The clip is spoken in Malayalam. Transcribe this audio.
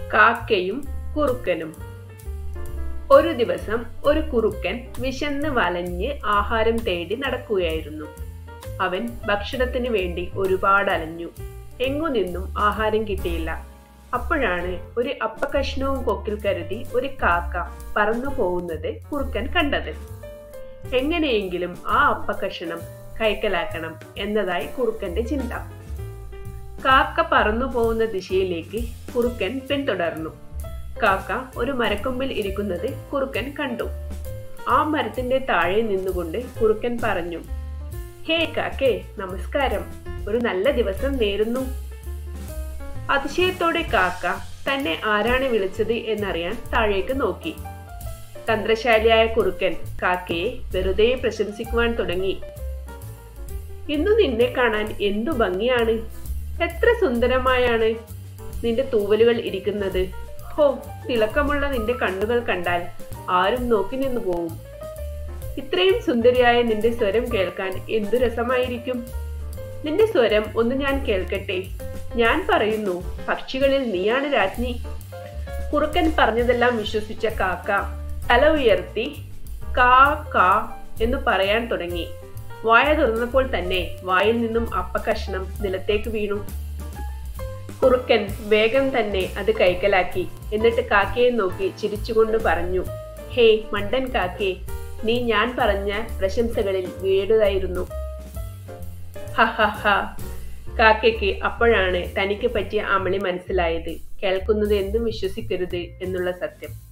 കാക്കയും കുറുക്കനും ഒരു ദിവസം ഒരു കുറുക്കൻ വിശന്ന് വലഞ്ഞ് ആഹാരം തേടി നടക്കുകയായിരുന്നു അവൻ ഭക്ഷണത്തിന് വേണ്ടി ഒരുപാട് അലഞ്ഞു എങ്ങു നിന്നും ആഹാരം കിട്ടിയില്ല അപ്പോഴാണ് ഒരു അപ്പകഷ്ണവും കൊക്കിൽ കരുതി ഒരു കാക്ക പറന്നു പോകുന്നത് കുറുക്കൻ കണ്ടത് എങ്ങനെയെങ്കിലും ആ അപ്പകഷണം കൈക്കലാക്കണം എന്നതായി കുറുക്കന്റെ ചിന്ത കാക്ക പറന്നു പോകുന്ന ദിശയിലേക്ക് കുറുക്കൻ പിന്തുടർന്നു കാക്ക ഒരു മരക്കൊമ്പിൽ ഇരിക്കുന്നത് കുറുക്കൻ കണ്ടു ആ മരത്തിന്റെ താഴെ നിന്നുകൊണ്ട് കുറുക്കൻ പറഞ്ഞു ഹേ കാക്കേ നമസ്കാരം ഒരു നല്ല ദിവസം നേരുന്നു അതിശയത്തോടെ കാക്ക തന്നെ ആരാണ് വിളിച്ചത് എന്നറിയാൻ താഴേക്ക് നോക്കി തന്ത്രശാലിയായ കുറുക്കൻ കാക്കയെ വെറുതെ പ്രശംസിക്കുവാൻ തുടങ്ങി ഇന്നു നിന്നെ കാണാൻ എന്തു ഭംഗിയാണ് എത്ര സുന്ദരമായാണ് നിന്റെ തൂവലുകൾ ഇരിക്കുന്നത് ഹോ തിളക്കമുള്ള നിന്റെ കണ്ണുകൾ കണ്ടാൽ ആരും നോക്കി നിന്നു പോവും ഇത്രയും സുന്ദരിയായ നിന്റെ സ്വരം കേൾക്കാൻ എന്തു രസമായിരിക്കും നിന്റെ സ്വരം ഒന്ന് ഞാൻ കേൾക്കട്ടെ ഞാൻ പറയുന്നു പക്ഷികളിൽ നീയാണ് രാജ്ഞി കുറുക്കൻ പറഞ്ഞതെല്ലാം വിശ്വസിച്ച കാക്ക തല ഉയർത്തി കാ കാ എന്ന് പറയാൻ തുടങ്ങി വായ തുറന്നപ്പോൾ തന്നെ വായിൽ നിന്നും അപ്പകഷ്ണം നിലത്തേക്ക് വീണു കുറുക്കൻ വേഗം തന്നെ അത് കൈക്കലാക്കി എന്നിട്ട് കാക്കയെ നോക്കി ചിരിച്ചുകൊണ്ട് പറഞ്ഞു ഹേ മണ്ടൻ കാക്കേ നീ ഞാൻ പറഞ്ഞ പ്രശംസകളിൽ വീഴുതായിരുന്നു ഹഹഹ കാക്കയ്ക്ക് അപ്പോഴാണ് തനിക്ക് പറ്റിയ അമളി മനസ്സിലായത് കേൾക്കുന്നത് എന്തും വിശ്വസിക്കരുത് എന്നുള്ള സത്യം